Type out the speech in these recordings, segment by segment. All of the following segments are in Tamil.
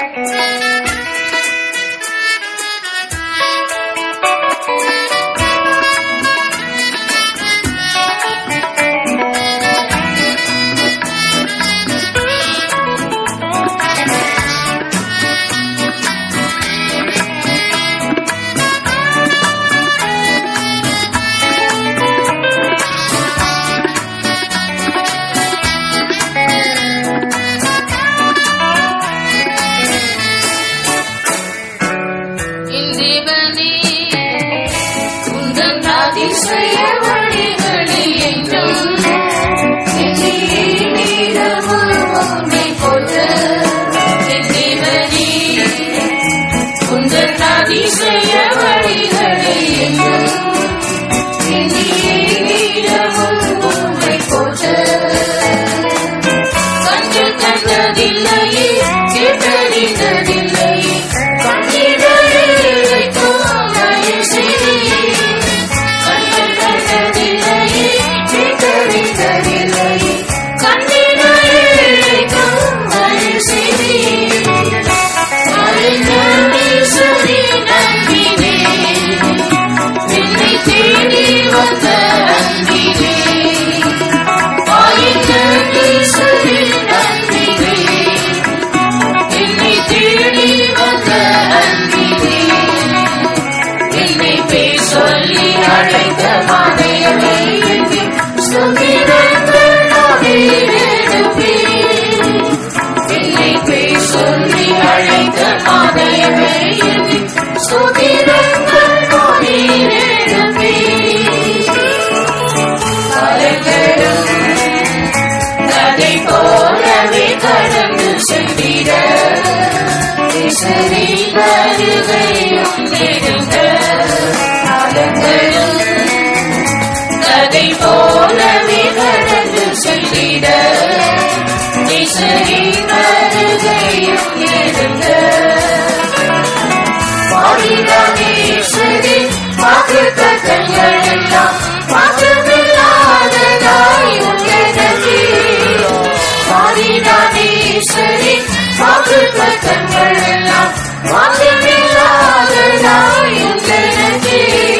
என் தேவனே உந்தன் அதிசய வழிகளில் என்றும் என்னையே நீரமும் உம்மை போற்ற. என் தேவனே உந்தன் அதிசய வழிகளில் என்றும் என்னையே நீரமும் உம்மை போற்ற. கண்கள் கண்டதில்லையே கேட்டறிந்ததில்லையே கண்ணிடரை தோமையில் செய்தியே கண்கள் கண்டதில்லையே கேட்டறிந்ததில்லையே கண்ணிடரை தோமையில் செய்தியே அறிஞரீஸ்வரி நம்பினே என்னை தேடி வந்த அன்பினே ஆயிரீஸ்வரி நம்பினே என்னை தேடி வந்த அன்பினே என்னை பேர் சொல்லி அழைத்த மாதையமே சுமிரங்கள் நொடியிலெடுப்பே என்னை பேர் சொல்லி அழைத்த மாதையமே சுமிரங்கள் நொடியிலெடுப்பே அலைகளும் கதை போலவே கடந்து செல்கிற இசை வருகையும் நெருங்க அலங்களும் கதை போலவே கடந்து செல்கிற இசை வருகையும் நெருங்க பாடிதானேஸ்வரி வாக்குத்தத்தங்கள் எல்லாம் மாற்றமில்லாததாய் உள்ளதே பாடிதானேஸ்வரி வாக்குத்தத்தங்கள் எல்லாம் மாற்றமில்லாததாய் உள்ளதே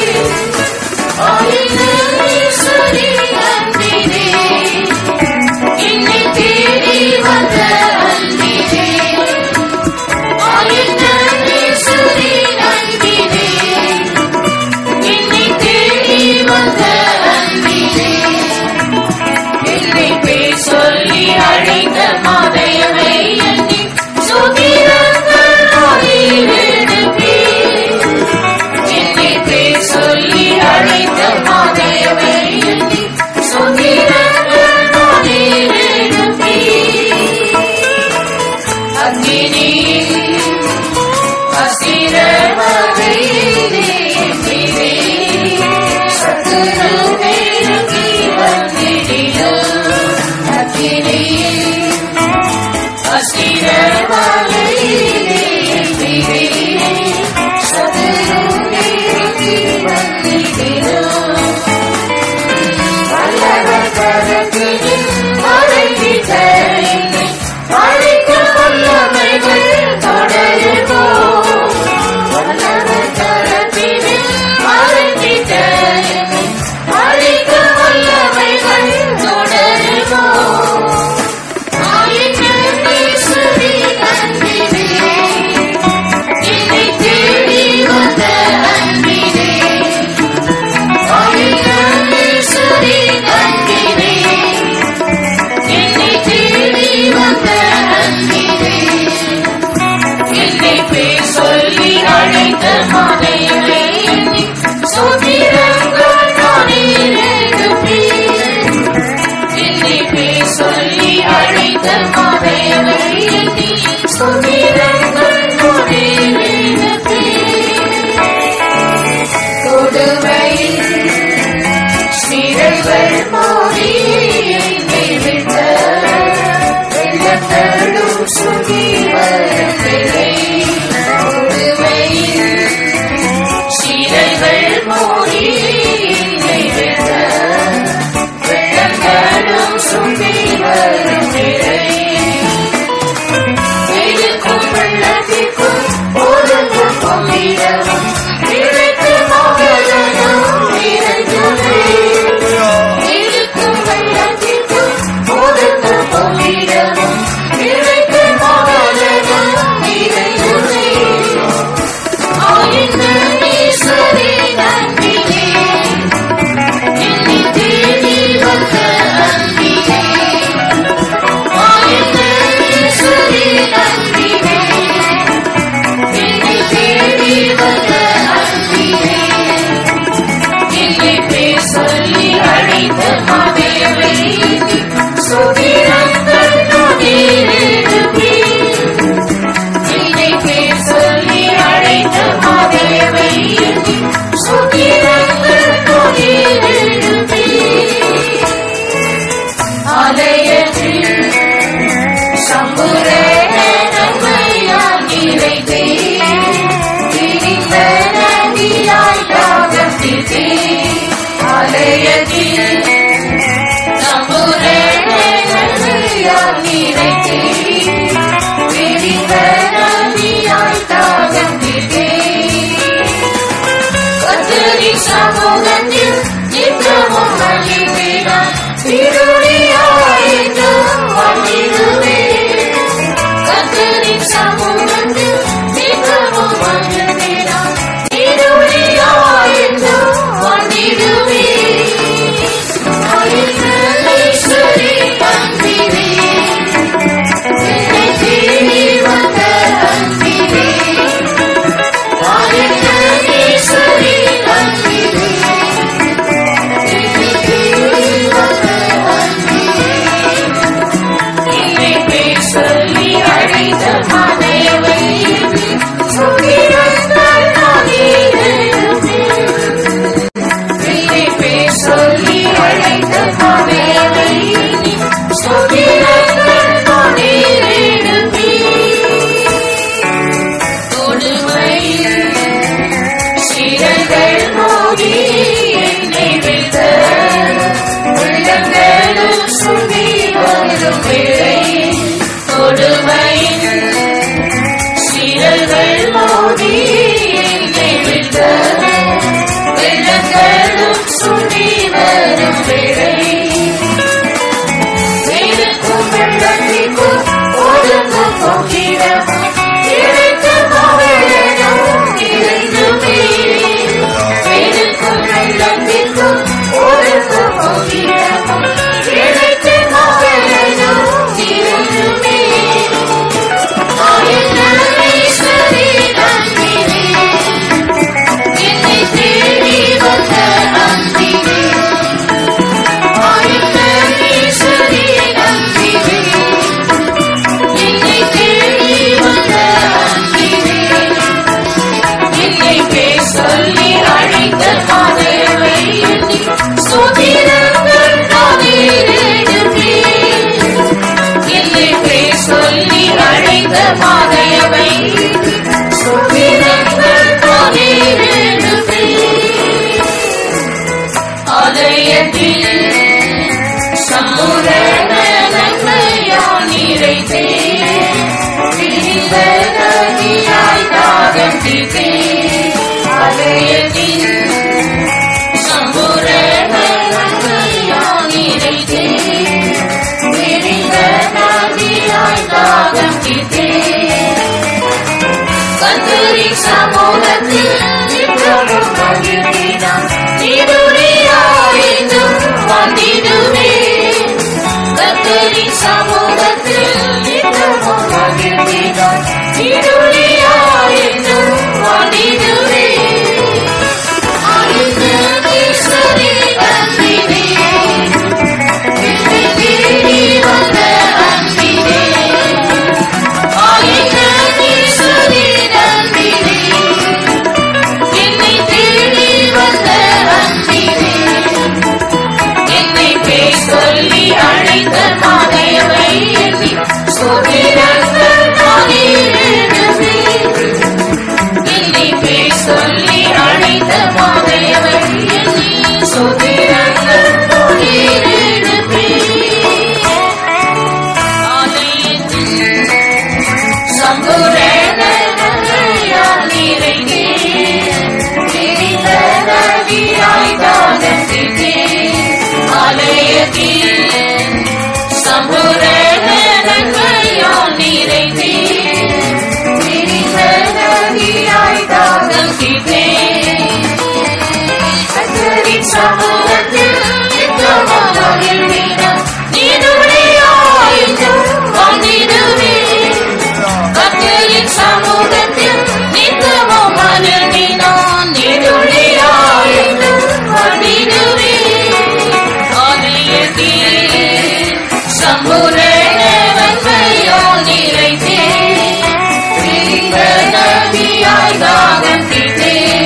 ஆயிரீஸ்வரி அன்பினே என்னை தேடி வந்த அன்பினே ஆயிரீஸ்வரி அன்பினே என்னை தேடி வந்த அன்பினே என்னை பேர் சொல்லி அழைத்த மாதையவை எண்ணி சுகிரங்கள் நொடியிலெடுப்பே. என்னை பேர் சொல்லி அழைத்த மாதையவை எண்ணி சுகிரங்கள் நொடியிலெடுப்பே. அக்கினியில் அசிர வகையிலே எண்ணினே. சத்துரு நெருங்கி வந்திடிலும் அக்கினியில் அசிர வகையிலே எண்ணினே. சத்துரு நெருங்கி வந்திடிலும் வல்லவர் கரத்தினில் மறைந்திட்ட என்னை அழைக்கும் வல்லமைகள் தொடருமோ வல்லவர் கரத்தினில் மறைந்திட்ட என்னை அழைக்கும் வல்லமைகள் தொடருமோ ஆயிரீஸ்வரி அன்பினே என்னை தேடி வந்த அன்பினே ஆயிரீஸ்வரி அன்பினே என்னை தேடி வந்த அன்பினே என்னை பேர் சொல்லி அழைத்த மாதையவே என்னை சுதிரங்கள் நொடியிலெடுப்பே. என்னை பேர் சொல்லி அழைத்த மாதையவே என்னை சுதிரங்கள் நொடியிலெடுப்பே. கொடுமையில் ஸ்ரீரங்கள் மோதி என்னை விட்ட வெள்ளத்தடும் சுகி வரவில்லை கொடுமையில் ஸ்ரீரங்கள் மோதி என்னை விட்ட வெள்ளத்தடும் சுகி வரவில்லை வெயிலுக்கும் கத்தரின் சமூகத்தில் நித்தமும் வந்திருக்கிறார். இருளியாயிருந்து வந்திடுவே. அருணேஸ்வரி அன்பிலே, என்னை தேடி வந்த அன்பிலே. அருணேஸ்வரி அன்பிலே, என்னை தேடி வந்த அன்பிலே. என்னை பேர் சொல்லி அழைத்த மனைவை சுகிரங்கள் நானேறுமே. என்னை பேர் சொல்லி அழைத்த மனைவை சுகிரங்கள் நானேறுமே. கொடுமையில் சிறங்கள் மோதி என்னை விட்ட உள்ளங்களும் சுடி வரும் வேளை கொடுமையில் சிறங்கள் மோதி என்னை விட்ட உள்ளங்களும் சுடி வரும் வேளை வேலுக்கும் வெள்ளத்திற்கும் ஒழுங்கும் போகிறவன் கிடைத்த மகளனும் நிறைந்துமே. வேலுக்கும் வெள்ளத்திற்கும் ஒழுங்கும் போகிறவன் கிடைத்த மகளனும் நிறைந்துமே. ஆயுதமேஸ்வரி நந்தினி, என்னை தேடி வந்த நந்தினி ஆயுதமேஸ்வரி நந்தினி, என்னை தேடி வந்த அன்பிலே. என்னை பேர் சொல்லி அழைத்த மாதேவை எண்ணி ஸ்தோத்திரங்கள் நானேறிடுமே. என்னை பேர் சொல்லி அழைத்த மாதேவை ஸ்தோத்திரங்கள் நானேறிடுமே. ஆலயத்தில் சம்பூரண நன்மையால் நிறைந்தே, பிரிந்த நதியாய் தாகம் தீர்த்தே. ஆலயத்தில் சம்பூரண நன்மையால் நிறைந்தே, பிரிந்த நதியாய் தாகம் தீர்த்தே. கத்தரின் சமூகத்தில் நித்தமும் மகிழ்கிறான். நீடுரையாயினும் வந்திடுவே. கத்தரின் சமூகத்தில் நித்தமும் மகிழ்கிறான். நீடுரையாயினும் வந்திடுவே. ஆயுதமேஸ்வரி அன்பிலே, என்னை தேடி வந்த அன்பிலே. ஆயுதமேஸ்வரி அன்பிலே, என்னை தேடி வந்த அன்பிலே. என்னை பேர் சொல்லி அழைத்த மாதையவை எண்ணி சோதிரங்கள் நானேறிடுவே. என்னை பேர் சொல்லி அழைத்த மாதையவை எண்ணி சோதிரங்கள் நானேறிடுவே. ஆலயத்தில் சம்பூரண நன்மையால் நிறைந்தே, பிரிந்த நதியாய் தாகத்திட்டே. ஆலயத்தில் சம்பூரண நன்மையால் நிறைந்தே, பிரிந்த நதியாய் தாகத்திட்டே. கத்தரின் சமூகத்தில் நித்தமும் மகிழ்ந்திடும் நீடுடையாயினும் வந்திடுவே. கத்தரின் சமூகத்தில் நித்தமும் மகிழ்ந்திடும் நீடுடையாயினும் வந்திடுவே. ஆலயத்தில் சம்பூரண நன்மையால் நிறைந்தே, பிரிந்த நதியாய் தாகம் தீர்த்தே.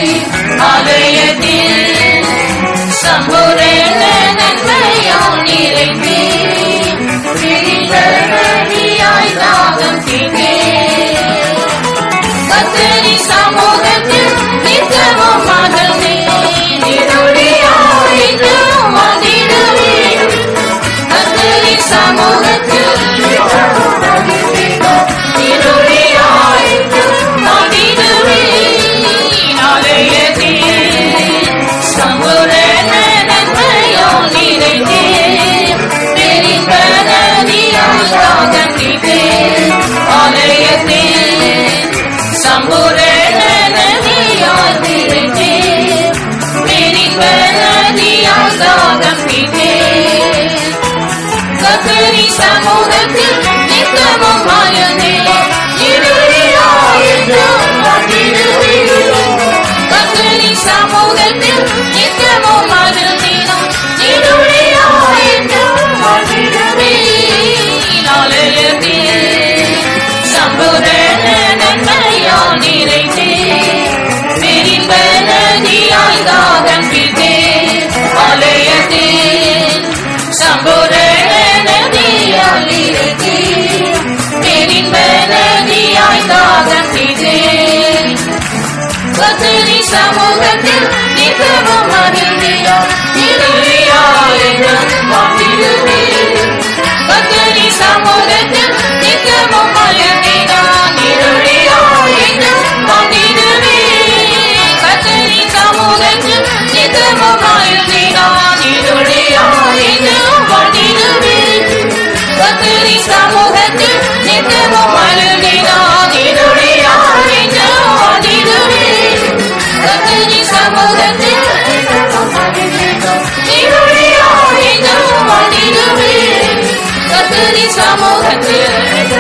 கத்தரி சமூகத்தில் நித்தமும் வாழ்ந்தே இருளியாயிருந்தும் வந்திடுவேன் கத்தரி சமூகத்தில் நித்தமும் வாழ்ந்தேனும் இருளியாயிருந்தும் வந்திடுவேன் ஆலயத்தில் சம்புரண நன்மையால் நிறைந்தே பெரின்பதியாய் தாகம் பிதே ஆலயத்தில் சம்புரண நதியால் நிறைந்தே பெரின்பதியாய் தாகம் பிதே கத்தரி சமூகத்தில் நித்தமும் அறிந்தியோம் இருளியாயிரம் வாழ்ந்திடுவேன் கத்தரி சமூகத்தில் நித்தமும் அறிந்தினான் இருளியாயிரம் வாழ்ந்திடுவேன் கத்தரி சமூகத்தில் நித்தமும் அறிந்தினான் இருளியாயிரம் வாழ்ந்திடுவேன் கத்தரி சமூகத்தில் நித்தமும் அறிந்தினான் இருளியாயிரம் வாழ்ந்திடுவேன் கத்தரி சமூகத்தில் இருளியாயிரம் வாழ்ந்திடுவேன் கத்தரி சமூகத்தில்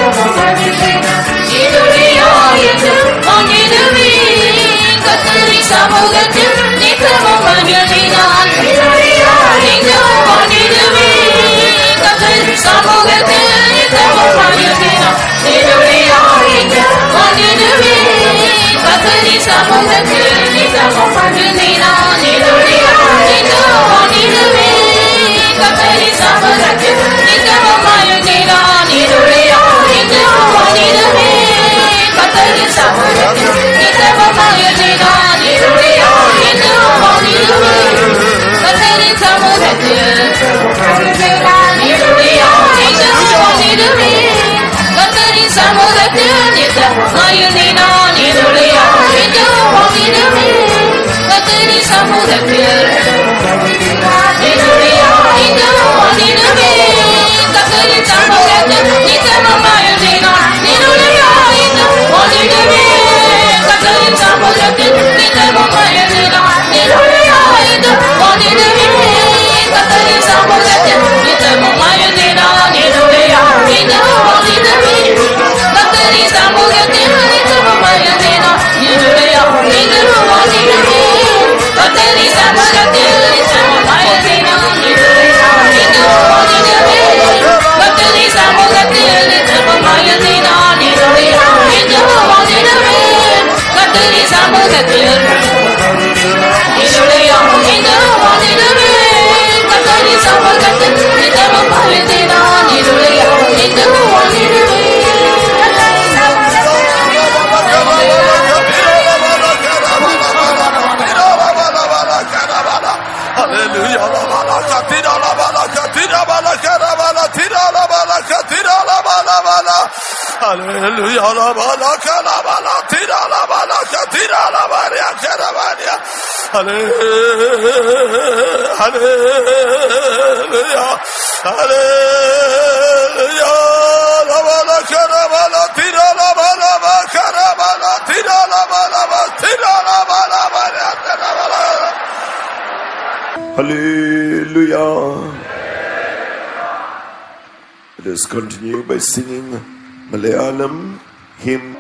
இருளியாயிரம் வாழ்ந்திடுவேன் கத்தரி சமூகத்தில் நித்தமும் அறிந்தினான் இருளியாயிரம் வாழ்ந்திடுவேன் கத்தரி சமூகத்தில் நித்தமும் அறிந்தினான் இருளியாயிரம் வாழ்ந்திடுவேன் கத்தரி சமூகத்தில் நித்தமும் அறிந்தினான் இருளியாயிரம் வாழ்ந்திடுவேன் கத்தரி சமூகத்தில் நித்தமும் அறிந்தினான் இருளியாயிரம் வாழ்ந்திடுவேன் கத்தரி சமூகத்தில் நித்தமும் அறிந்தினான் இருளியாயிரம் வாழ்ந்திடுவேன் கத்தரி சமூகத்தில் கத்தரி சமூகத்தில் நித்தமும் அறிந்தினான் இருளியாயிரம் வாழ்ந்திடுவேன் கத்தரி சமூகத்தில் கத்தரி சமூகத்தில் நித்தமும் அறிந்தினான் பக்தரி சமூகத்தில் நித்தமும் அறிந்தினான் நித்தமும் வாழ்ந்திடுவேன் கத்தரி சமூகத்தில் நித்தமும் வாழ்ந்திடுவேன் கத்தரி சமூகத்தில் நித்தமும் அறிந்தினான் நித்தமும் வாழ்ந்திடுவேன் Hallelujah, la bala kala bala tira la bala tira la bala kara bala. Hallelujah, hallelujah, hallelujah. La bala kara bala tira la bala ba kara bala tira la bala ba tira la bala bala tira bala. Hallelujah. Let us continue by singing Malayalam hymn.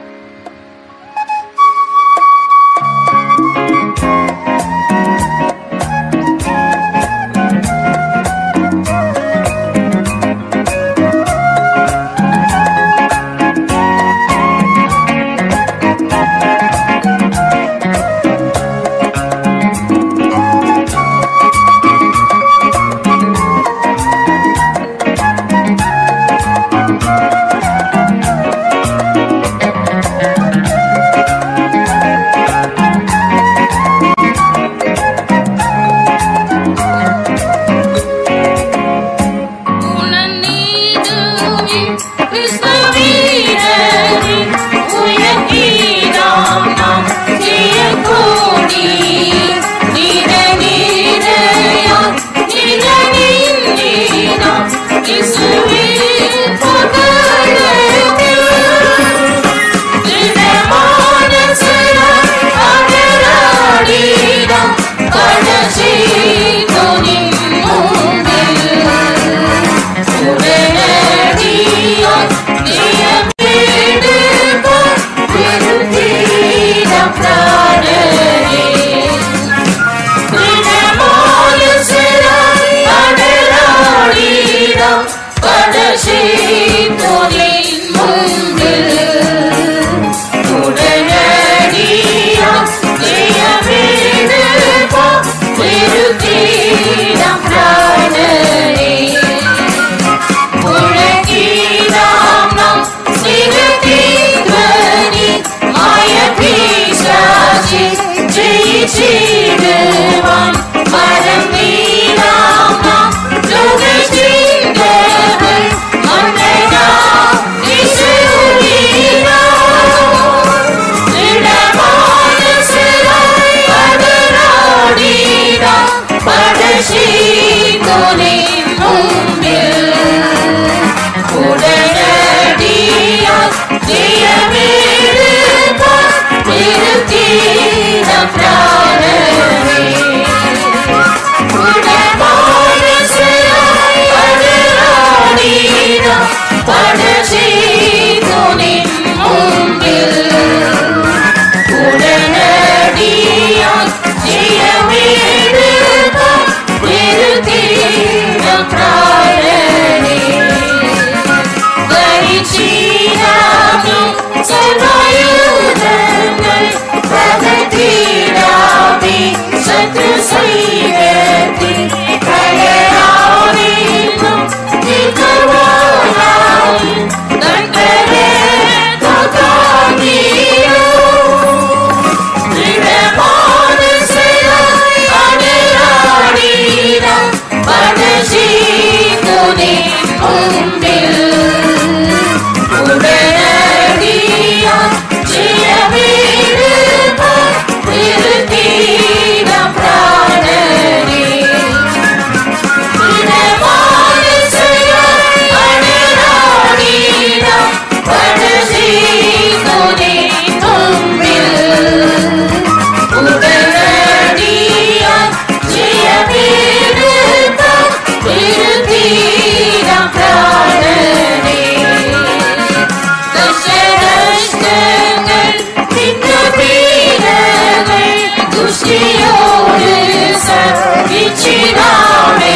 துதியோடு சகிச்சிடாமே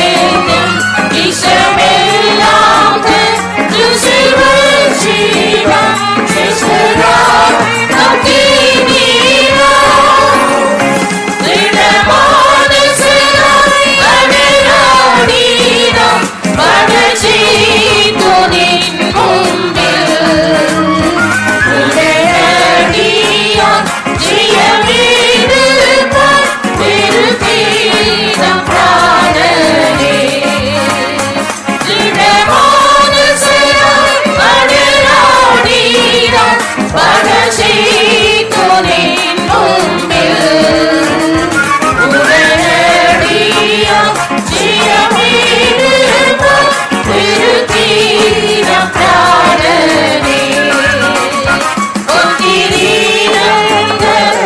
இசமெல்லாம் தந்து சிவன் ஜீவன் சிஸ்டரா நம்பினீரா திடமான சிலாய் அடராடினம் படச்சி துணின் முன்பில் உடனடியான் ஜெயமீடுதான் திருத்தீரம் பிராணனே. திடமான சிலாய் அடராடினம் படச்சி துணின் முன்பில் உடனடியா ஜெயமீடுதான் திருத்தீரம் பிராணனே. ஒத்திரீரங்க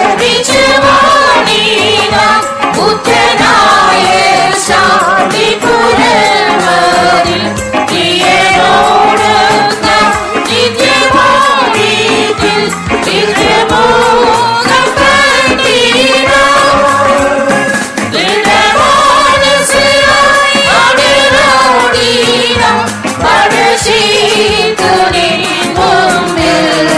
விஜவானினம் உத்தனாய சாந்தி புரமரில் பிரியனோடுங்க நித்யவானிதில் நித்யமோகம் கண்டீராம். திடமான சிலாய் அடராடினம் படசி துணின் முன்பில்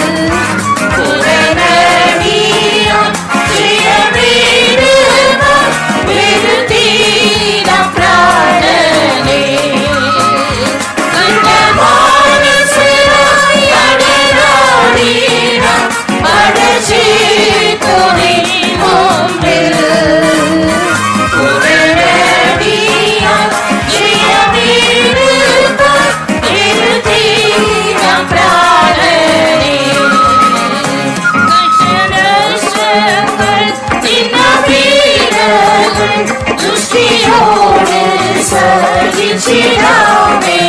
உடனடியான் ஜெயமீடுதான் விருத்தீரம் பிராணனே. கண்டமான சிலாய் அடராடினம் படசி துணின் முன்பில் உடனடியான் ஜெயமீடுதான் விருத்தீரம் பிராணனே. கஷரசங்கள் தின்னவீரர்கள் துஷ்டியோடு சகிச்சிடாமே.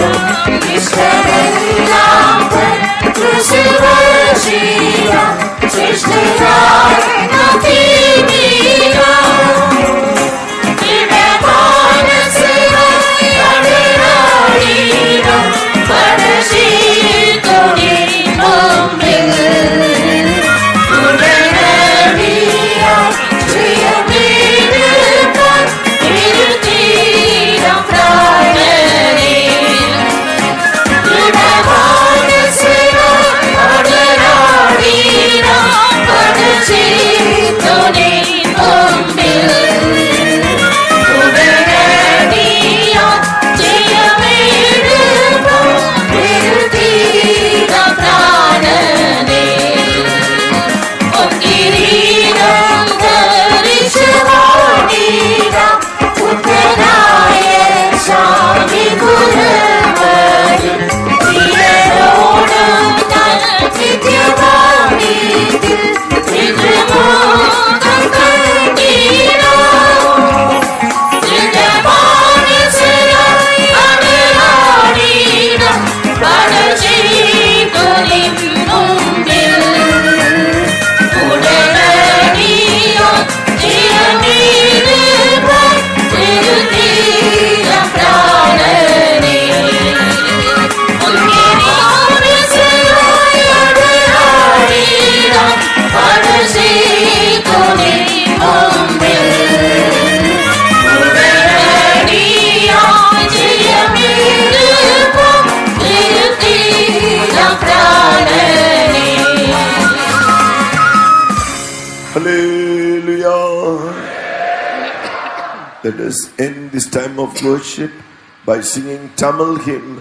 இஷ்டமெல்லாம் தந்து சிவஜீவா, சிருஷ்டியாய் நம்பினீரா. திடமான சிலாய் அடராடினம் படசி துணின் முன்பில் உடனடியா ஜெயமீடுதான் திருத்தீரம் பிராணனே. திடமான சிலாய் அடராடினம் படசி துணின் முன்பில் உடனடியா ஜெயமீடுதான் திருத்தீரம் பிராணனே. பொங்கிரீரம் தரிசவானீரம் புத்தனாய சாமி குருவரில் வீரரோடும் தன் நித்யவானீதில் நித்யமோகம் கண்டீராம். திடமான சிலாய் அடராடினம் படர்ச்சி துணின் முன்பில் உடனடியான் ஜெயமீடுதான் திருத்தீரம் பிராணனே. பொங்கிரியான சிலாய் அடராடினம் படர்ச்சி துணின் முன்பில் உடனடியான் ஜெயமீடுதான் திருத்தீரம் பிராணனே. Hallelujah. Let us end this time of worship by singing Tamil hymn.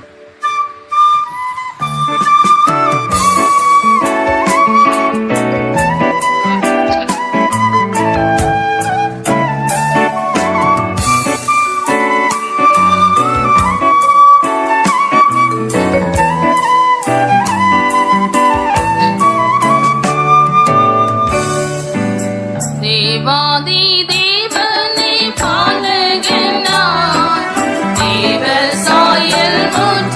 தேவாதி தேவனே பாலகனார் தேவ சாயல் முற்ற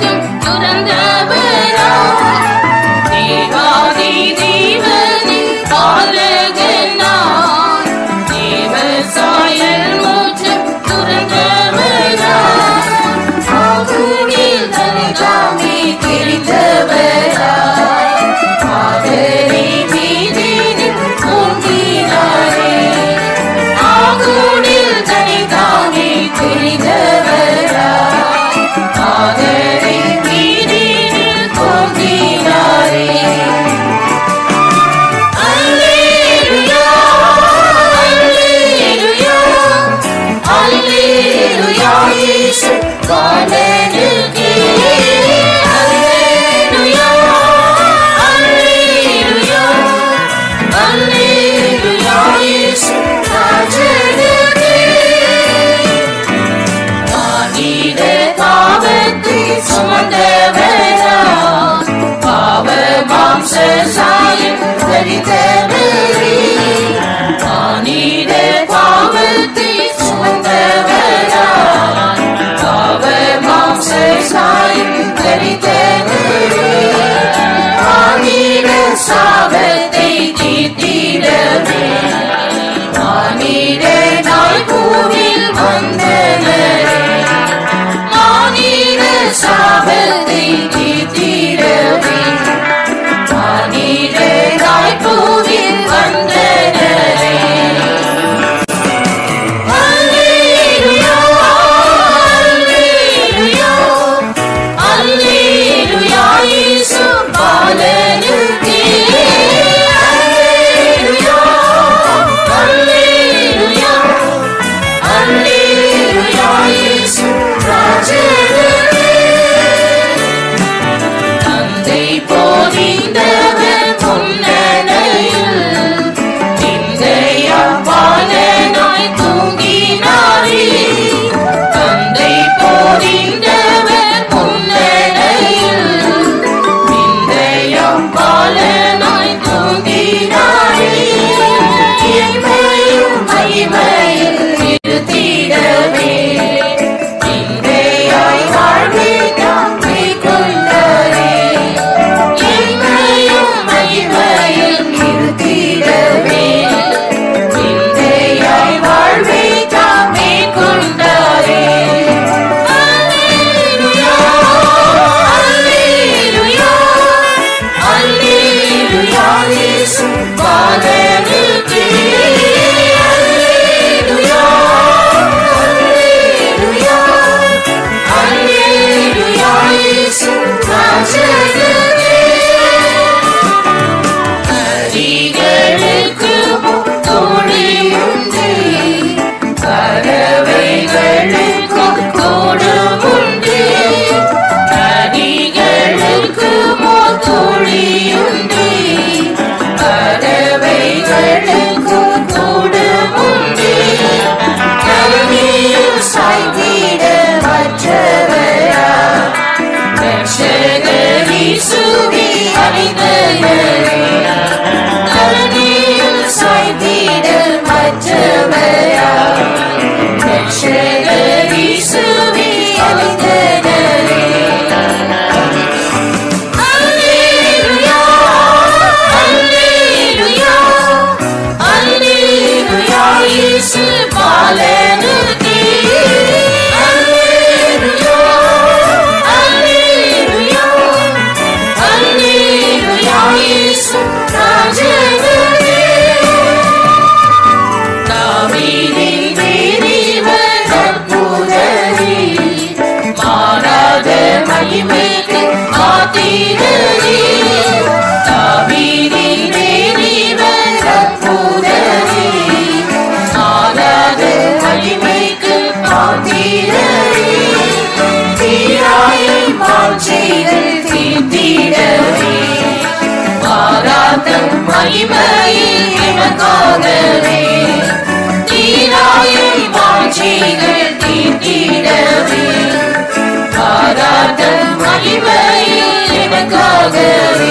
மகிமையில் எனக்காகவே தீராயும் வாஞ்சிகள் தீர்த்திடவே பாராட்ட மகிமையில் எனக்காகவே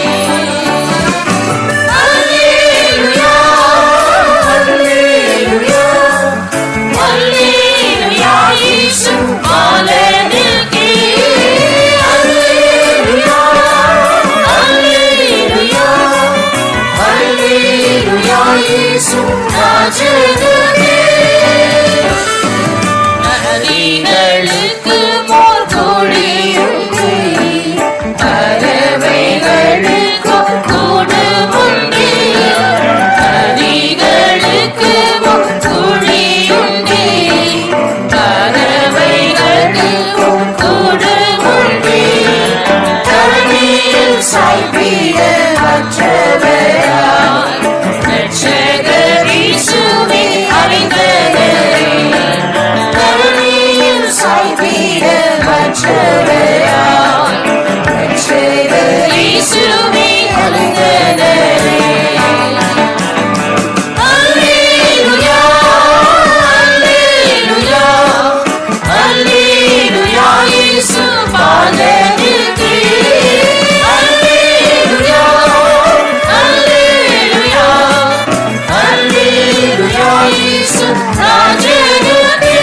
அல்லேலூயா, அல்லேலூயா, அல்லேலூயா, இயேசு பாலனுக்கே. அல்லேலூயா, அல்லேலூயா, அல்லேலூயா, இயேசு ராஜனுக்கே. நதிகளுக்கு மோர் பொழியுங்கே. பறவைகளுக்கு கூடுமுண்டே. நதிகளுக்கு மோர் பொழியுங்கே. பறவைகளுக்கு கூடுமுண்டே. தனியில் சாய்விட மற்றவராய் ரட்சகர் இயேசுவே அறிந்தவரே. கருணையில் சாய்விட மற்றவராய் ரட்சகர் இயேசுவே அறிந்தவரே. அல்லேலூயா, அல்லேலூயா, அல்லேலூயா, இயேசு பாலனுக்கே. அல்லேலூயா, அல்லேலூயா, அல்லேலூயா, இயேசு ராஜனுக்கே.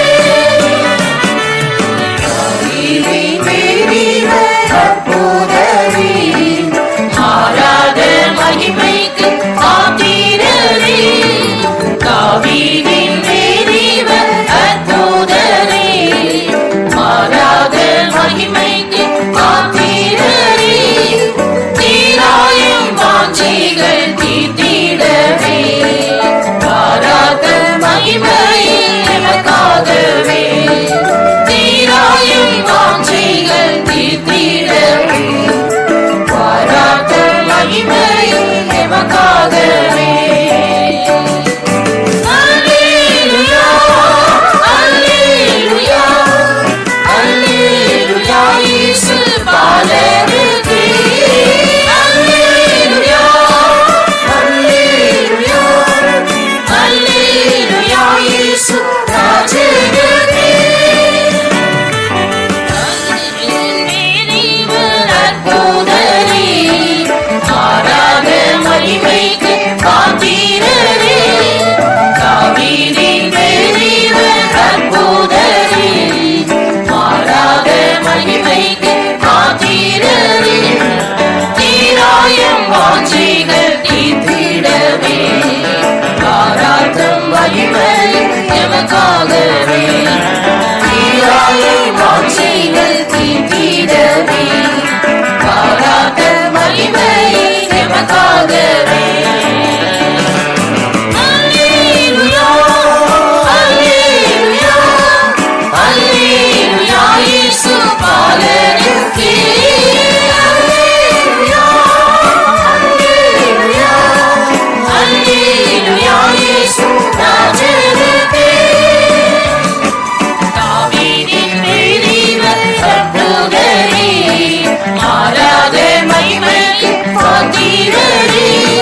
அறிவே பெரியவர் அற்புதரே, மாறாத மகிமைக்கு ஆத்திரரே. காவிரின் பெரியவர் அற்புதரே, மாறாத மகிமைக்கு ஆத்திரரே. தீராயும் வாஞ்சைகள் தீர்த்திடவே, மாறாத மகிமையில் எமக்காகவே தீராயும் வாஞ்சைகள் தீர்த்திடவே பாராட்ட மகிமையில் எமக்காகவே அல்லேலூயா, அல்லேலூயா, அல்லேலூயா, இயேசு பாலனுக்கே. அல்லேலூயா, அல்லேலூயா, அல்லேலூயா, இயேசு ராஜனுக்கே. அற்புதரே, மாறாத மகிமைக்கு காத்திரரே. காவிரின் பெரியவர் அற்புதரே, மாறாத மகிமைக்கு காத்திரரே. தீராயும் வாஞ்சைகள் தீர்த்திடவே, பாராட்டும் மகிமை எமக்காகவே தீராயும் வாஞ்சைகள் தீர்த்திடவே, பாராட்ட மகிமை எமக்காகவே. அல்லேலூயா, அல்லேலூயா, அல்லேலூயா, இயேசு பாலனுக்கே. அல்லேலூயா, அல்லேலூயா, அல்லேலூயா, இயேசு ராஜனுக்கே. தாவீதின் பெரியவர் அற்புதரே, மாறாத மகிமைக்கு பாத்திரரே.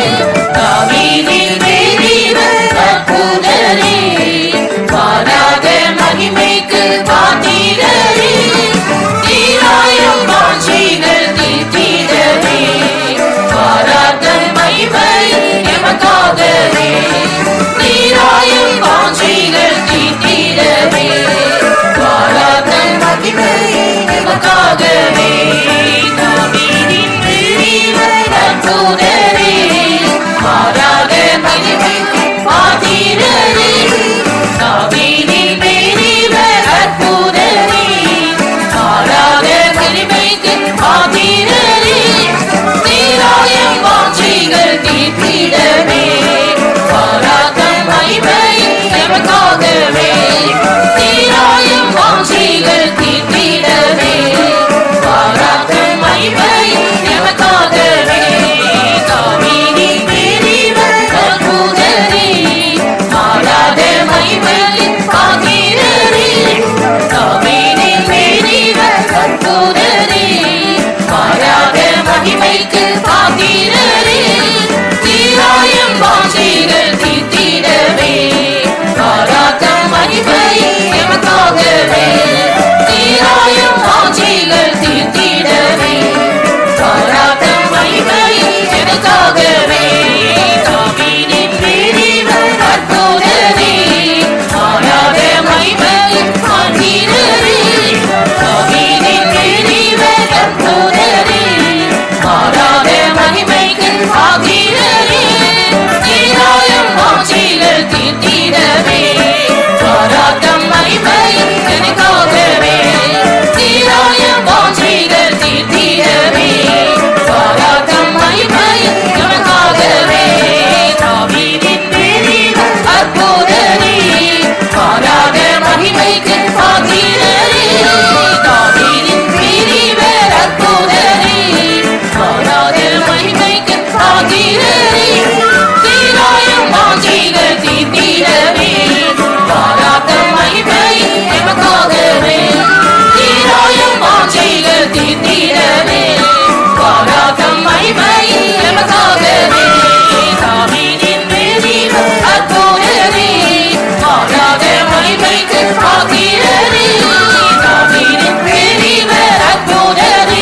வாஞ்சைகள் தீர்த்திடவே பாராட்ட மகிமை எமக்காகவே தீராயும் வாஞ்சைகள் தீர்த்திடவே பாராட்டம் மகிமை எமக்காகவே தாவீதின் மேலிவர் அற்புதரே மாறாத மகிமைக்கு பாக்கிறரே தாவீதின் மேலிவர் அற்புதரே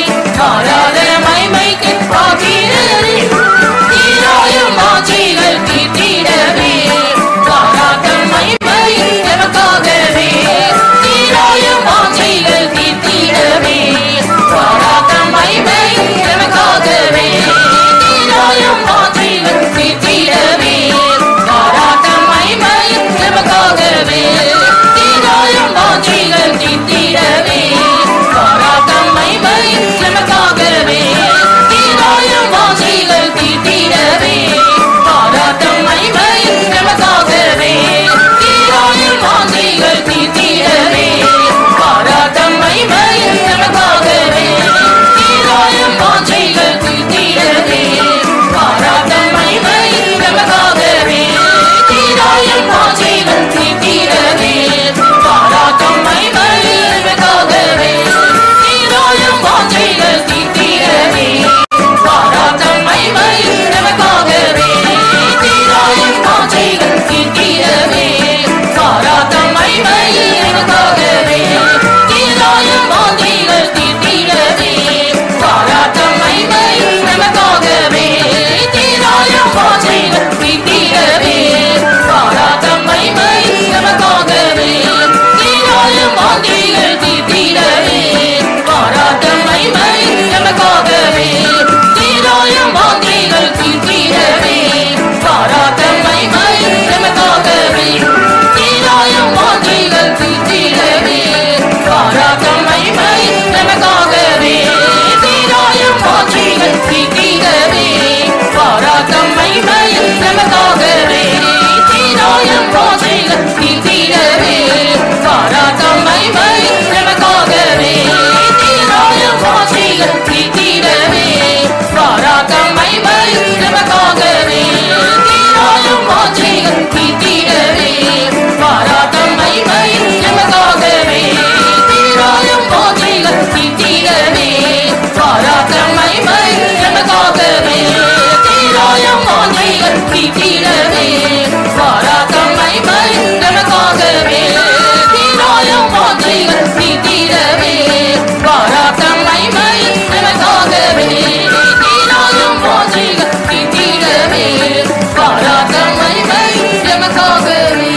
மாறாத மகிமைக்கு பாக்கிறரே தீராயும் வாஞ்சைகள் தீர்த்திடவே பாராட்டம் மகிமை எமக்காகவே தீராயும் வாஞ்சைகள் தீர்த்திடவே பாராட்டம் மகிமை எமக்காகவே தீராயும் வாஞ்சைகள் தீர்த்திடவே பாராட்டம் மகிமை எமக்காகவே தீராயும் வாஞ்சைகள் தீர்த்திடவே பாராட்டம் மகிமை எமக்காகவே தீராயும் வாஞ்சைகள் தீர்த்திடவே பாராட்டம் மகிமை எமக்காகவே தீராயும் வாஞ்சைகள் தீர்த்திடவே பாராட்டம் மகிமை எமக்காகவே தீராயும் வாஞ்சைகள் தீர்த்திடவே பாராட்டம் மகிமை எமக்காகவே தீராயும் வாஞ்சைகள் தீர்த்திடவே பாராட்டம் மகிமை எமக்காகவே தீராயும் வாஞ்சைகள் தீர்த்திடவே பாராட்டம் மகிமை எமக்காகவே தீராயும் வாஞ்சைகள் தீர்த்திடவே பாராட்டம் மகிமை எமக்காகவே தீராயும் வாஞ்சைகள் தீர்த்திடவே பாராட்டம் மகிமை எமக்காகவே தீராயும் வாஞ்சைகள் தீர்த்திடவே பாராட்டம் மகிமை எமக்காகவே தீராயும் வாஞ்சைகள் தீர்த்திடவே பாராட்டம் மகிமை எமக்காகவே தீராயும் வாஞ்சைகள் தீர்த்திடவே பாராட்டம் மகிமை எமக்காகவே தீராயும் வாஞ்சைகள் தீர்த்திடவே பாராட்டம் மகிமை எமக்காகவே தீராயும் வாஞ்சைகள் தீர்த்திடவே பாராட்டம் மகிமை எமக்காகவே தீராயும் வாஞ்சைகள் தீர்த்திடவே பாராட்டம் மகிமை எமக்காகவே தீராயும் வாஞ்சைகள் தீர்த்திடவே பாராட்டம் மகிமை எமக்காகவே தீராயும் வாஞ்சைகள் தீர்த்திடவே பாராட்டம் மகிமை எமக்காகவே தீராயும் வாஞ்சைகள் தீர்த்திடவே பாராட்டம் மகிமை எமக்காகவே தீராயும் வாஞ்சைகள் தீர்த்திடவே பாராட்டம் மகிமை எமக்காகவே தீராயும் வாஞ்சைகள் தீர்த்திடவே பாராட்டம் மகிமை எமக்காகவே தீராயும் வாஞ்சைகள் தீர்த்திடவே பாராட்டம் மகிமை எமக்காகவே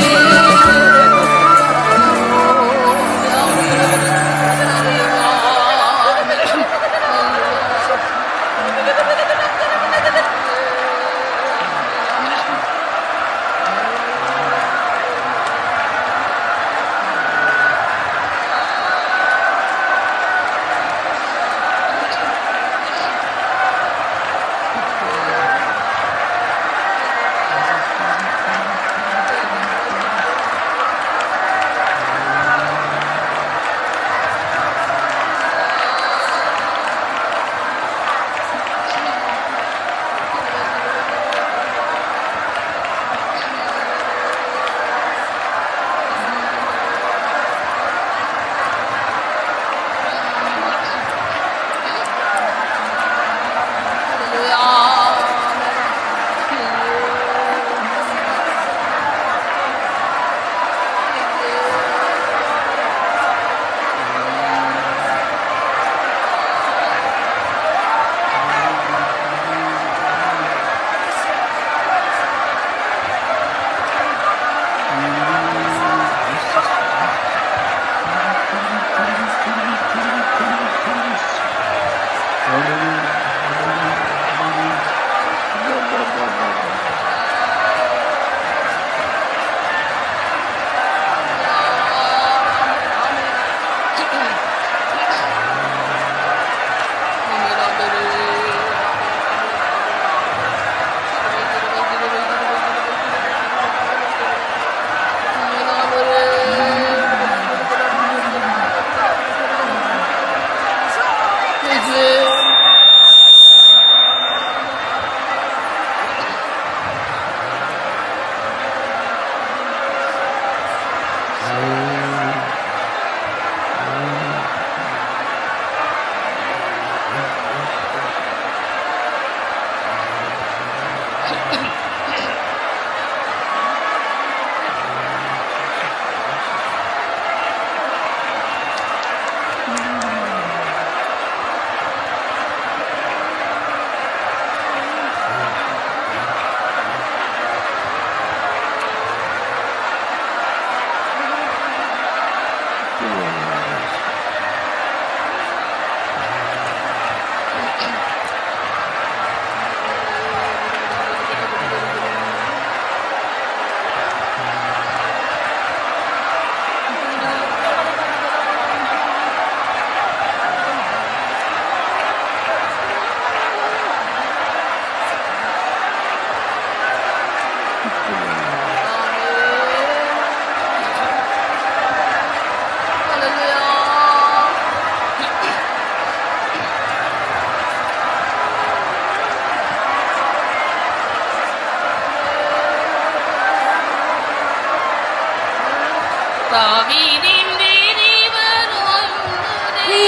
தாவீதின் தேவன் ஒருவரே.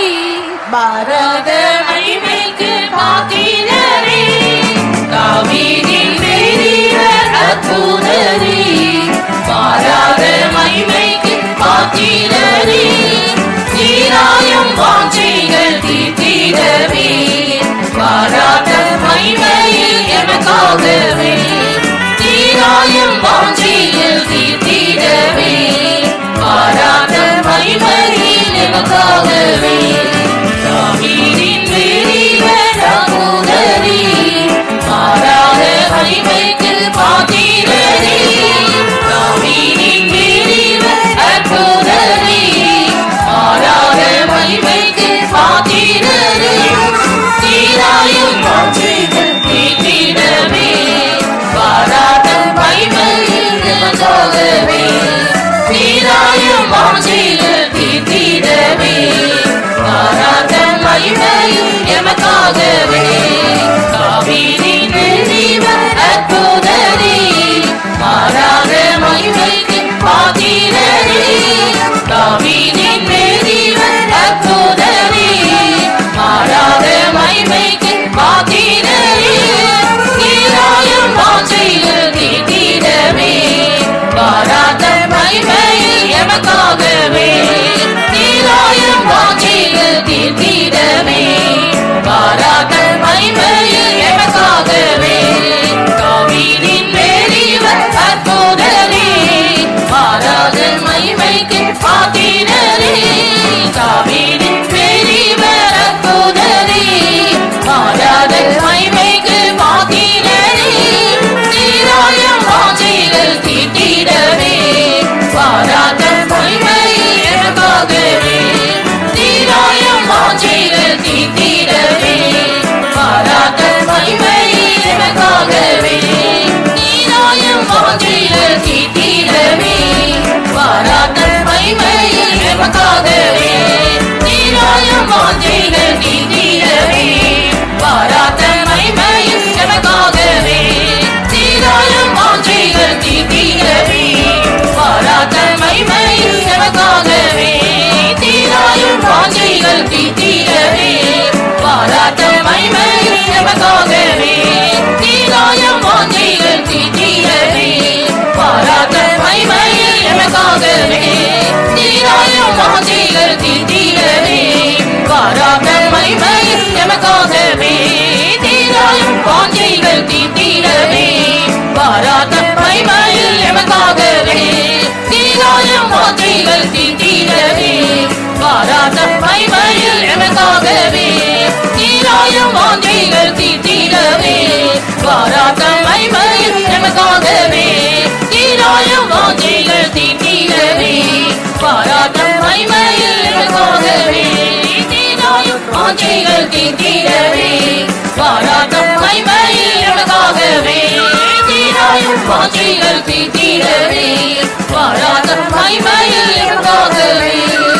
மாறாத மகிமைக்கு பாத்திரரே. தாவீதின் தேவன் அற்புதரே. மாறாத மகிமைக்கு பாத்திரரே. தீராயும் வாஞ்சைகள் தீர்த்திடவே. மாறாத மகிமையில் எமக்காகவே. தீராயும் வாஞ்சைகள் தீர்த்திடவே. மாறாத மகிமையில் எமக்காகவே. தாவீதின் பெரியவர் அற்புதரே. மாறாத மகிமைக்கு பாத்திரரே. தாவீதின் பெரியவர் அற்புதரே. மாறாத மகிமைக்கு பாத்திரரே. தீராயும் வாஞ்சைகள் தீர்த்திடவே. மாறாத மகிமையில் எமக்காகவே. தீராயும் வாஞ்சைகள் தீர்த்திடவே. மாறாத மகிமையில் எமக்காகவே. தாவீதின் பெரியவர் அற்புதரே. மாறாத மகிமைக்கு பாத்திரரே. தாவீதின் பெரியவர் அற்புதரே. மாறாத மகிமைக்கு பாத்திரரே. தீராயும் வாஞ்சைகள் தீர்த்திடவே. மாறாத மகிமையில் எமக்காகவே. தீராயும் வாஞ்சைகள் தீர்த்திடவே. மாறாத மகிமையில் எமக்காகவே. தாவீதின் பெரியவர் அற்புதரே. மாறாத மகிமைக்கு பாத்திரரே. தாவீதின் பெரியவர் அற்புதரே. மாறாத மகிமைக்கு பாத்திரரே. தீராயும் வாஞ்சைகள் தீர்த்திடவே. மாறாத மகிமையில் எமக்காகவே. தீராயும் வாஞ்சைகள் தீர்த்திடவே. மாறாத மகிமையில் எமக்காகவே. தீராயும் வாஞ்சைகள் தீர்த்திடவே. மாறாத மகிமையில் எமக்காகவே. தீராயும் வாஞ்சைகள் தீர்த்திடவே. மாறாத மகிமையில் எமக்காகவே. தீராயும் வாஞ்சைகள் தீர்த்திடவே. மாறாத மகிமையில் எமக்காகவே. தீராயும் வாஞ்சைகள் தீர்த்திடவே. மாறாத மகிமையில் எமக்காகவே. தீராயும் வாஞ்சைகள் தீர்த்திடவே. மாறாத மகிமையில் எமக்காகவே. தீராயும் வாஞ்சைகள் தீர்த்திடவே. மாறாத மகிமையில் எமக்காகவே. தீராயும் வாஞ்சைகள் தீர்த்திடவே. மாறாத மகிமையில் எமக்காகவே. தீராயும் வாஞ்சைகள் தீர்த்திடவே. மாறாத மகிமையில் எமக்காகவே. தீராயும் வாஞ்சைகள் தீர்த்திடவே. மாறாத மகிமையில் எமக்காகவே. தீராயும் வாஞ்சைகள் தீர்த்திடவே. மாறாத மகிமையில் எமக்காகவே. தீராயும் வாஞ்சைகள் தீர்த்திடவே. மாறாத மகிமையில் எமக்காகவே. தீராயும் வாஞ்சைகள் தீர்த்திடவே. மாறாத மகிமையில் எமக்காகவே.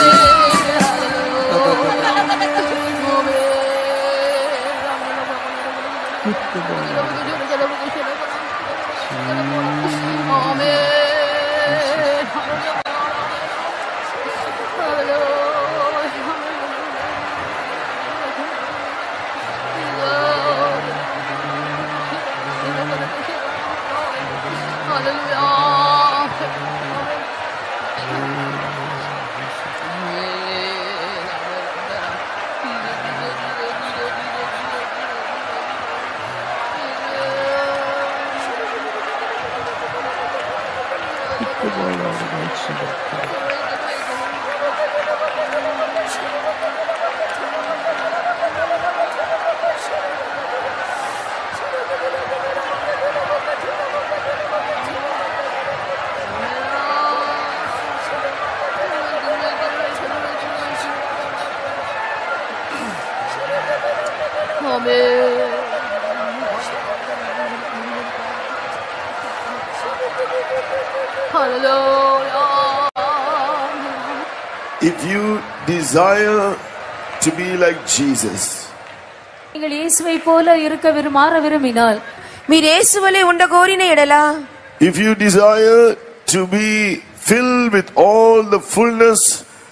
If you desire to be like Jesus, நீங்கள் இயேசுவை போல இருக்க விரும் மாற விரும்பினால் మీరు యేసువలే ఉండగోరిన ఎడల if you desire to be filled with all the fullness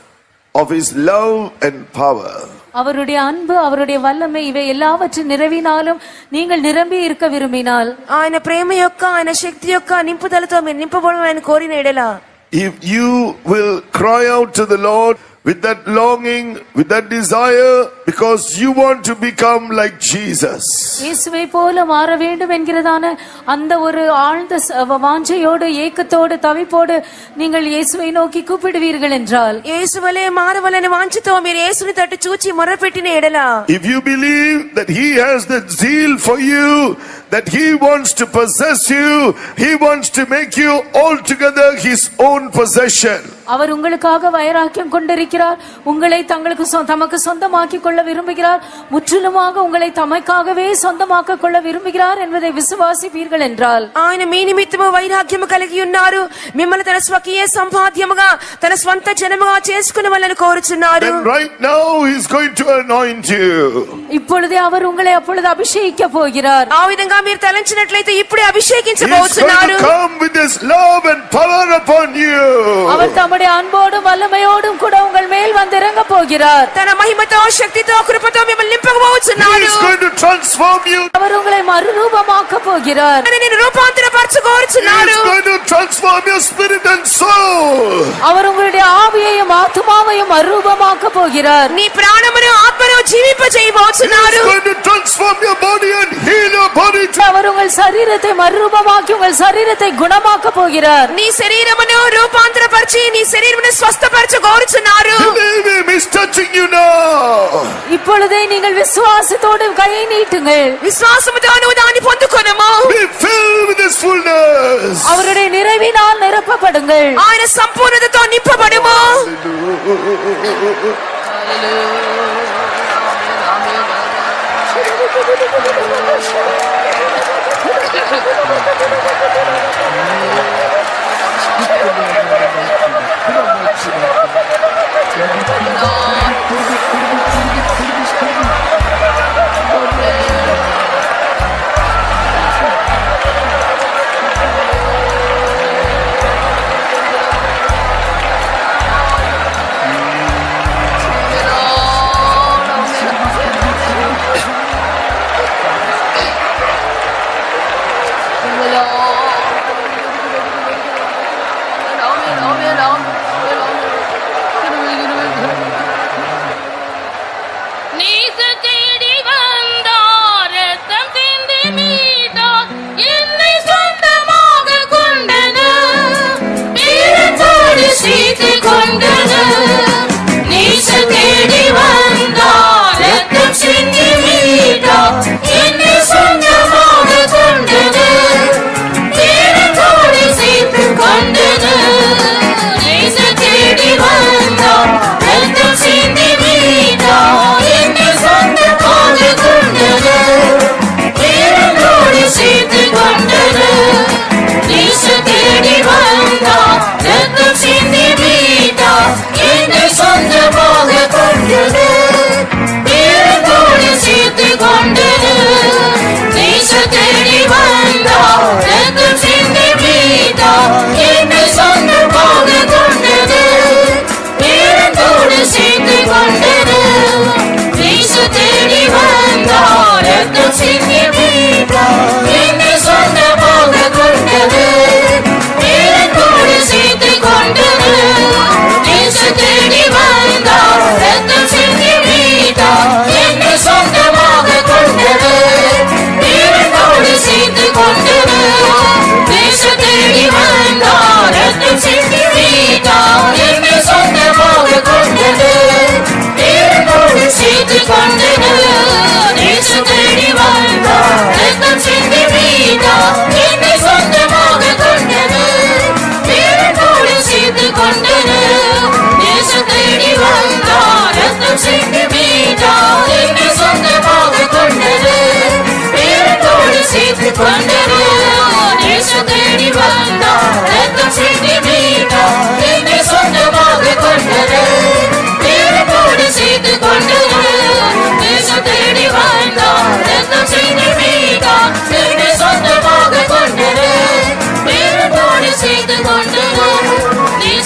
of his love and power. அவருடைய அன்பு அவருடைய வல்லமை இவை எல்லாவற்றின் நிறைவினாலும் நீங்கள் நிரம்பி இருக்க விரும்பினால் ఆయన ప్రేమ యొక్క ఆయన శక్తి యొక్క నింపుదలతో మీరు నింపబడడం ఆయన కోరిన ఎడల If you will cry out to the Lord with that longing, with that desire, because you want to become like Jesus. இயேசுவை போல மாற வேண்டும் என்கிறதான அந்த ஒரு ஆழ்ந்த ச- வாஞ்சையோடு ஏக்கத்தோடு தவிப்போடு நீங்கள் இயேசுவை நோக்கி கூப்பிடுவீர்கள் என்றால் యేసు వలె మారవలని వాంఛతో మీరు యేసుని తట్టు చూచి మొరపెట్టిన ఎడల If you believe that He has that zeal for you, that He wants to possess you, He wants to make you altogether His own possession. அவர் உங்களுக்காக வைராக்கியம் கொண்டிருக்கிறார் உங்களை தங்களுக்கு சொ- தமக்கு சொந்தமாக்கி கொள்ள விரும்புகிறார் முற்றிலுமாக உங்களை தமக்காகவே சொந்தமாக்க கொள்ள விரும்புகிறார் என்பதை விசுவாசிப்பீர்கள் என்றால் ఆయన మీ నిమిత్తము వైరాగ్యము కలిగి ఉన్నారు మిమ్మల్ని తన స్వకీయ సంపాద్యముగా తన స్వంత జనముగా చేసుకుని వాళ్ళని కోరుచున్నారు Then right now He's going to anoint you. இப்பொழுதே அவர் உங்களை அப்பொழுது அபிஷேகிக்க போகிறார் ఆ విధంగా మీరు తలంచినట్లయితే ఇప్పుడే He's going అభిషేకించబోతున్నారు to come with His love and power upon you. அவர் தம்முடைய அன்போடும் வல்லமையோடும் கூட உங்கள் மேல் வந்து இறங்க போகிறார் తన మహిమతో శక్తితో కృపతో మిమ్మల్ని He నింపకపోతున్నాడు is going to transform you. அவர் உங்களை మరురూపమాக்க పోகிறார் ఆయన నేను రూపాంతరపరచు He కోరుచున్నాడు is going to transform your spirit and soul. அவர் உங்களுடைய ஆவியையும் ஆத்துமாவையும் மறுரூபமாக்க போகிறார் నీ ప్రాణమును ఆత్మను He is జీవింపజేయబోచున్నాడు going to transform your body and heal your body. to- அவர் உங்கள் சரீரத்தை மறுரூபமாக்கி உங்கள் சரீரத்தை குணமாக்க போகிறார் నీ శరీరమును రూపాంతరపరిచి నీ శరీరమును స్వస్థపరచు కోరుచున్నారు Believe Him, He's touching you now. இப்பொழுதே நீங்கள் விசுவாசத்தோடு கையை நீட்டுங்கள் విశ్వాసముతో నువ్వు దాన్ని పొందుకొనము Be filled with His fullness. அவருடைய நிறைவினால் நிரப்பப்படுங்கள் ఆయన సంపూర్ణతతో నింపబడుము நீச தேடி வந்தார் ரத்தம் சிந்தி மீட்டார் என்னை சொந்தமாக கொண்டது வீரத்தோடு சேர்த்து கொண்டது நீச தேடி வந்தார் ரத்தம் சிந்தி மீட்டார் என்னை சொந்தமாக கொண்டது வீரத்தோடு சேர்த்து கொண்டது நீச தேடி வந்தார் ரத்தம் சிந்தி மீட்டார் என்னை சொந்தமாக கொண்டது வீரத்தோடு சேர்த்து கொண்டது நீச தேடி வந்தார் ரத்தம் சிந்தி மீட்டார் என்னை சொந்தமாக கொண்டது வீரத்தோடு சேர்த்து கொண்டது நீச தேடி வந்தார் ரத்தம் சிந்தி மீட்டார் என்னை சொந்தமாக கொண்டது வீரத்தோடு சேர்த்து கொண்டது நீச தேடி வந்தார் ரத்தம் சிந்தி மீட்டார் என்னை சொந்தமாக கொண்டது வீரத்தோடு சேர்த்து கொண்டது நீச தேடி வந்தார் ரத்தம் சிந்தி மீட்டார் என்னை சொந்தமாக கொண்டது வீரத்தோடு சேர்த்து கொண்டது நீச தேடி வந்தார் ரத்தம் சிந்தி மீட்டார் என்னை சொந்தமாக கொண்டது வீரத்தோடு சேர்த்து கொண்டது நீச தேடி வந்தார் ரத்தம் சிந்தி மீட்டார் என்னை சொந்தமாக கொண்டது வீரத்தோடு சேர்த்து கொண்டது நேச தேடி வந்தார் ரத்தம் சிந்தி மீட்டார் என்னை சொந்தமாக கொண்டது வீரத்தோடு சேர்த்து கொண்டது நேச தேடி வந்தார் ரத்தம் சிந்தி மீட்டார் என்னை சொந்தமாக கொண்டது வீரத்தோடு சேர்த்து கொண்டது நேச தேடி வந்தார் ரத்தம் சிந்தி மீட்டார் என்னை சொந்தமாக கொண்டது வீரத்தோடு சேர்த்து கொண்டது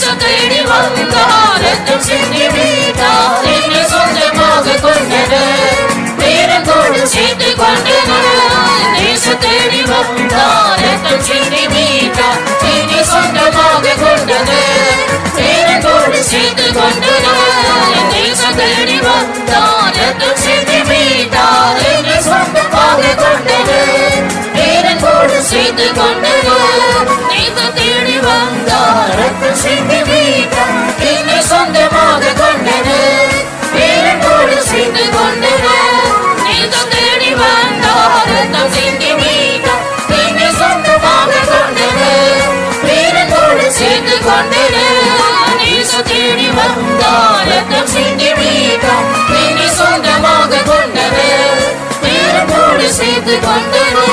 வந்தார் ரத்தம் சிந்தி மீட்டார் என்னை சொந்தமாக கொண்டது பேரன்போடு சேர்த்து கொண்டது என் தேசம் தேடி வந்தார் ரத்தம் சிந்தி மீட்டார் என்னை சொந்தமாக கொண்டது பேரன்போடு சேர்த்து கொண்டது தேசம் தேடி வந்தார் ரத்தம் சிந்தி மீட்டார் என்னை சொந்தமாக கொண்டது பேரன்போடு சேர்த்து கொண்டது தேசம் தேடி வந்தார் ரத்தம் சிந்தி மீட்டார் என்னை சொந்தமாக கொண்டது பேரன்போடு சேர்த்து கொண்டது தேசம் தேடி வந்தார் ரத்தம் சிந்தி மீட்டார் என்னை சொந்தமாக கொண்டது பேரன்போடு சேர்த்து கொண்டது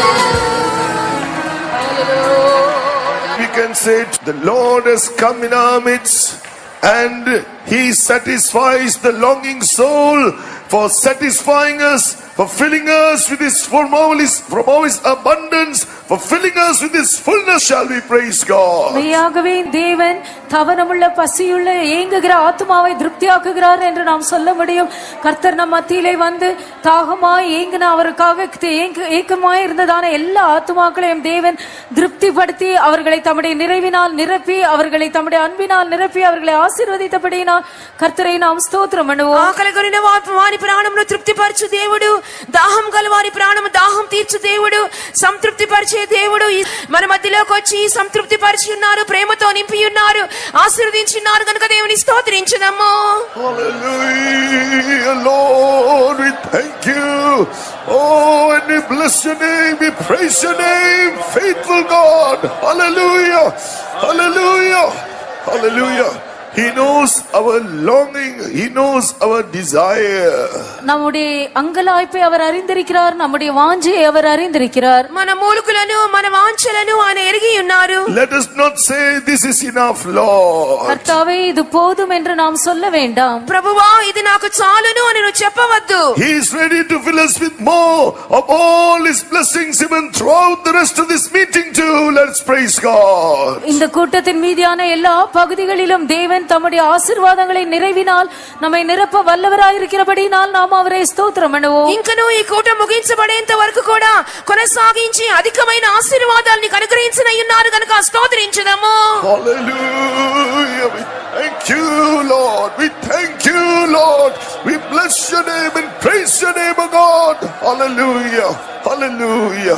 We can say, The Lord has come in our midst and He satisfies the longing soul for satisfying us, for filling us with His from all His, from all His abundance, for filling us with His fullness. Shall we praise God? மெய்யாகவே தேவன் தவனமுள்ள பசியுள்ள ஏங்குகிற ஆத்மாவை திருப்தியாக்குகிறார் என்று நாம் சொல்ல முடியும் கர்த்தர் நம் மத்தியிலே வந்து தாகமாய் ஏங்கின அவருக்காக ஏங்க- ஏக்கமாய் இருந்ததான எல்லா ஆத்மாக்களையும் தேவன் திருப்திப்படுத்தி அவர்களை தம்முடைய நிறைவினால் நிரப்பி அவர்களை தம்முடைய அன்பினால் நிரப்பி அவர்களை ஆசீர்வதித்தபடியினால் కర్తரை நாம் స్తోత్రం பண்ணுவோம் ఆకలి కొనిన వా- వారి ప్రాణమును తృప్తిపరచు దేవుడు దాహం గల వారి ప్రాణము దాహం తీర్చు దేవుడు సంతృప్తి పరిచే దేవుడు ఈ- మన మధ్యలోకి వచ్చి సంతృప్తి పరిచి ఉన్నారు ప్రేమతో నింపి ఉన్నారు ఆశీర్వదించున్నారు కనుక దేవుని స్తోత్రించుదాము Hallelujah, Lord, we thank you. Oh, and we bless your name, we praise your name, faithful God. Hallelujah, hallelujah, hallelujah. He knows our longing, He knows our desire. நம்முடைய அங்கலாய்ப்பை அவர் அறிந்திருக்கிறார் நம்முடைய வாஞ்சையை அவர் அறிந்திருக்கிறார் మన మూలుకులను మన వాంఛలను ఆయన ఎరిగి ఉన్నారు Let us not say this is enough, Lord. கர்த்தாவே இது போதும் என்று நாம் சொல்ல வேண்டாம் ప్రభువా ఇది నాకు చాలును అని నువ్వు చెప్పవద్దు He is ready to fill us with more of all His blessings even throughout the rest of this meeting too. Let's praise God. இந்த கூட்டத்தின் மீதியான எல்லா பகுதிகளிலும் தேவன் தம்முடைய ஆசீர்வாதங்களை நிறைவினால் நம்மை நிரப்ப வல்லவராயிருக்கிறபடினால் நாம் அவரை ஸ்தோத்திரம் பண்ணுவோம் ఇంకను ఈ కూట ముగించబడేంత వరకు కూడా కొనసాగించి అధికమైన ఆశీర్వాదాలు నీకు అనుగ్రహించిన ఉన్నారు కనుక స్తోత్రించుదాము Hallelujah. We thank you, Lord. We thank you, Lord. We bless your name and praise your name, O God. Hallelujah. Hallelujah.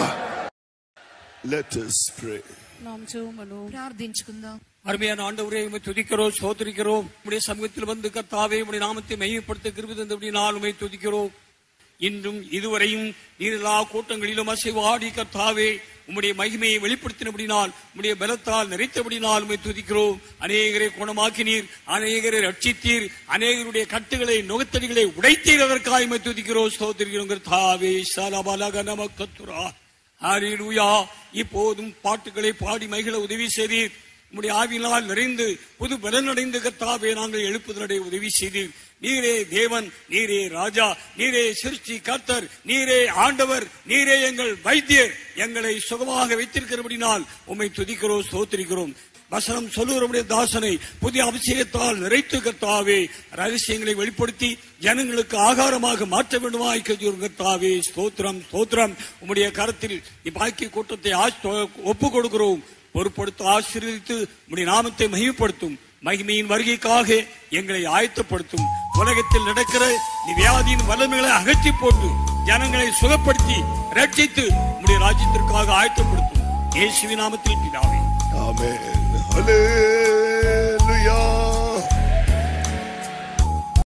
Let us pray. ప్రార్థించుకుందాం அருமையான ஆண்டவரே உமை துதிக்கிறோம் சோதரிக்கிறோம் உடைய சமூகத்தில் வந்து கர்த்தாவே உடைய நாமத்தை மையப்படுத்த கிருபி தந்தபடி நாள் உமை துதிக்கிறோம் இன்றும் இதுவரையும் நீரெல்லா கூட்டங்களிலும் அசைவாடி கர்த்தாவே உம்முடைய மகிமையை வெளிப்படுத்தினபடினால் உம்முடைய பலத்தால் நிறைத்தபடினால் உமை துதிக்கிறோம் அநேகரை குணமாக்கினீர் அநேகரை ரட்சித்தீர் அநேகருடைய கட்டுகளை நுகத்தடிகளை உடைத்தீர் அதற்காக உமை துதிக்கிறோம் சோதரிக்கிறோம் கர்த்தாவே சலபலக நமக்கத்துரா ஹalleluya இப்போதும் பாட்டுகளை பாடி மகிழ உதவி செய்தீர் உம்முடைய ஆவினால் நிறைந்து புது பலனடைந்த கர்த்தாவே நாங்கள் எழுப்புதலுடைய உதவி செய்தீர் நீரே தேவன் நீரே ராஜா நீரே சிருஷ்டி கர்த்தர் நீரே ஆண்டவர் நீரே எங்கள் வைத்தியர் எங்களை சுகமாக வைத்திருக்கிறபடினால் உம்மை துதிக்கிறோம் ஸ்தோத்திரிக்கிறோம் வசனம் சொல்லுகிறவருடைய தாசனை புதிய அபிஷேகத்தால் நிறைத்து கர்த்தாவே ரகசியங்களை வெளிப்படுத்தி ஜனங்களுக்கு ஆகாரமாக மாற்ற வேண்டுமாய் கஜூர் கர்த்தாவே ஸ்தோத்திரம் ஸ்தோத்திரம் உம்முடைய கரத்தில் இப்பாக்கிய கூட்டத்தை ஒப்பு கொடுக்கிறோம் பொறுப்படுத்த ஆசீர்வதித்து உம்முடைய நாமத்தை மகிமைப்படுத்தும் மகிமையின் வருகைக்காக எங்களை ஆயத்தப்படுத்தும் உலகத்தில் நடக்கிற வியாதியின் வல்லமைகளை அகற்றி போட்டு ஜனங்களை சுகப்படுத்தி ரட்சித்து உம்முடைய ராஜ்யத்திற்காக ஆயத்தப்படுத்தும் இயேசுவின் நாமத்தில் பிதாவே Amen. Hallelujah.